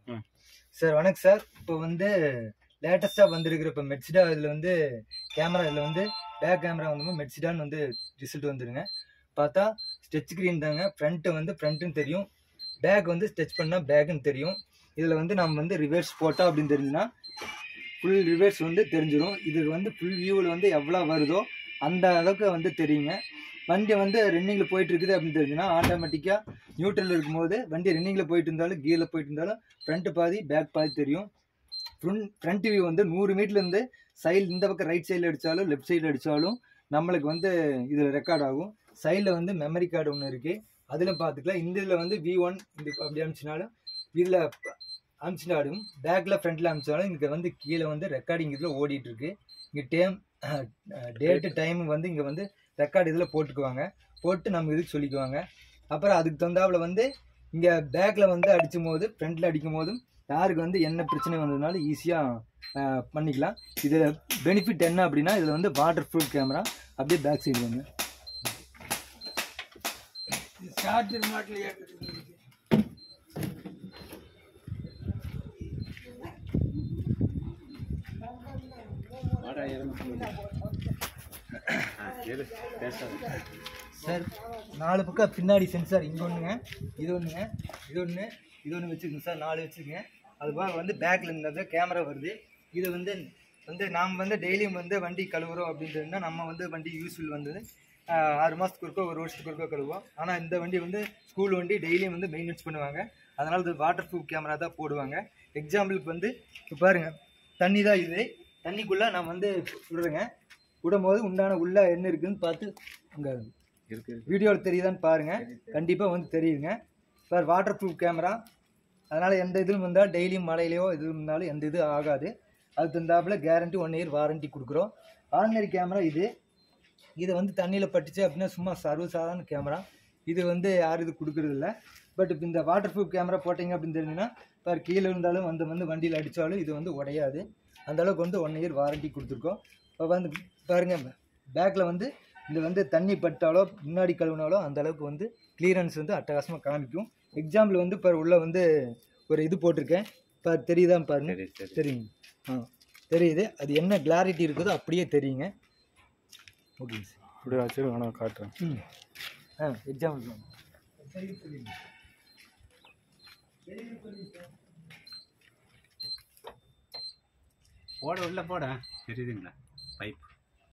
ம். சார் வணக்கம் சார் இப்போ வந்து லேட்டஸ்ட்டாக வந்திருக்கிற இப்போ மெட்சிடா இதில் வந்து கேமரா இதில் வந்து பேக் கேமரா வந்து மெட்சிடான்னு வந்து ரிசல்ட் வந்துருங்க பார்த்தா ஸ்டெச் ஸ்க்ரீன் தாங்க ஃப்ரண்ட்டு வந்து ஃப்ரண்ட்டுன்னு தெரியும் பேக் வந்து ஸ்டெச் பண்ணால் பேக்குன்னு தெரியும் இதில் வந்து நம்ம வந்து ரிவர்ஸ் போட்டோம் அப்படின்னு தெரிஞ்சுன்னா ஃபுல் ரிவர்ஸ் வந்து தெரிஞ்சிடும் இது வந்து ஃபுல் வியூவில் வந்து எவ்வளோ வருதோ அந்த அளவுக்கு வந்து தெரியுங்க வண்டி வந்து ரன்னிங்கில் போயிட்டு இருக்குது அப்படின்னு தெரிஞ்சுன்னா ஆட்டோமேட்டிக்காக நியூட்ரல் இருக்கும்போது வண்டி ரன்னிங்கில் போயிட்டு இருந்தாலும் கீரில் போயிட்டு இருந்தாலும் ஃப்ரண்ட் பாதி பேக் பாதி தெரியும் ஃப்ரண்ட் ஃப்ரண்ட் வியூ வந்து நூறு மீட்டர்லேருந்து சைடு இந்த பக்கம் ரைட் சைடில் அடித்தாலும் லெஃப்ட் சைடில் அடித்தாலும் நம்மளுக்கு வந்து இதில் ரெக்கார்ட் ஆகும் சைடில் வந்து மெமரி கார்டு ஒன்று இருக்குது அதில் பார்த்துக்கலாம் இந்த இதில் வந்து வி ஒன் இந்த அப்படி அனுப்பிச்சினாலும் இதில் அனுப்பிச்சினாலும் பேக்கில் ஃப்ரண்ட்டில் அனுப்பிச்சாலும் இங்கே வந்து கீழே வந்து ரெக்கார்டிங் இதில் ஓடிட்டு இருக்கு இங்கே டேம் டேட்டு டைம் வந்து இங்கே வந்து ரெக்கார்டு இதில் போட்டுக்குவாங்க போட்டு நம்ம இதுக்கு சொல்லிக்குவாங்க அப்புறம் அதுக்கு தகுந்தாப்புல வந்து இங்கே பேக்கில் வந்து அடிக்கும் போது ஃப்ரண்ட்டில் அடிக்கும் போதும் யாருக்கு வந்து என்ன பிரச்சனை வந்ததுனாலும் ஈஸியாக பண்ணிக்கலாம் இதில் பெனிஃபிட் என்ன அப்படின்னா இதில் வந்து வாட்டர் ப்ரூஃப் கேமரா அப்படியே பேக் சைடு வந்து சார்ஜர் மாட்டில் சார் நாலு பக்கம் பின்னாடி சென்சார் இங்கே ஒன்றுங்க இது ஒன்றுங்க இது ஒன்று இது ஒன்று வச்சுக்கோங்க சார் நாலு வச்சுக்கோங்க அது போக வந்து பேக்கில் இருந்தாங்க கேமரா வருது இது வந்து வந்து நாம் வந்து டெய்லியும் வந்து வண்டி கழுவுறோம் அப்படின்றதுனா நம்ம வந்து வண்டி யூஸ்ஃபுல் வந்தது ஆஹ், ஆறு மாதத்துக்கு ஒருக்கோ ஒரு வருஷத்துக்கு ஒருக்கோ கழுவோம் ஆனால் இந்த வண்டி வந்து ஸ்கூல் வண்டி டெய்லியும் வந்து மெயின்டெனன்ஸ் பண்ணுவாங்க அதனால் இது வாட்டர் ப்ரூஃப் கேமரா தான் போடுவாங்க எக்ஸாம்பிளுக்கு வந்து இப்போ பாருங்கள் தண்ணி தான் இது தண்ணிக்குள்ளே நான் வந்து விடுறேங்க விடும்போது உண்டான உள்ள என்ன இருக்குன்னு பார்த்து அங்கே இருக்கு வீடியோவில் தெரியுதான்னு பாருங்க கண்டிப்பாக வந்து தெரியுங்க சார் வாட்டர் ப்ரூஃப் கேமரா அதனால் எந்த இதுவும் வந்தால் டெய்லியும் மழையிலையோ இது இருந்தாலும் எந்த இது ஆகாது அது தந்தாப்புல கேரண்டி ஒன் இயர் வாரண்டி கொடுக்குறோம் ஆர்டினரி கேமரா இது இது வந்து தண்ணியில் பட்டுச்சு அப்படின்னா சும்மா சர்வசாதாரண கேமரா இது வந்து யாரும் இது கொடுக்கறது இல்ல பட் இப்போ இந்த வாட்டர் ப்ரூஃப் கேமரா போட்டிங்க அப்படின்னு தெரிஞ்சுன்னா பார் கீழே இருந்தாலும் வந்து வந்து வண்டியில் அடித்தாலும் இது வந்து உடையாது அந்த அளவுக்கு வந்து ஒன் இயர் வாரண்டி கொடுத்துருக்கோம் இப்போ வந்து பாருங்க பேக்கில் வந்து இது வந்து தண்ணி பட்டாலோ முன்னாடி கழுவினாலோ அந்த அளவுக்கு வந்து கிளியரன்ஸ் வந்து அட்டகாசமாக காமிக்கும் எக்ஸாம்பிள் வந்து இப்போ உள்ள வந்து ஒரு இது போட்டிருக்கேன் இப்போ தெரியுதா பாருங்க சரி சரி தெரியுங்க ஆ தெரியுது அது என்ன கிளாரிட்டி இருக்குதோ அப்படியே தெரியுங்க ஓகேங்க சார் இப்படி வச்சு வேணா காட்டுறேன் ம் ஆ எக்ஸாம்பிள் போட உள்ள போட தெரியுதுங்களா பைப்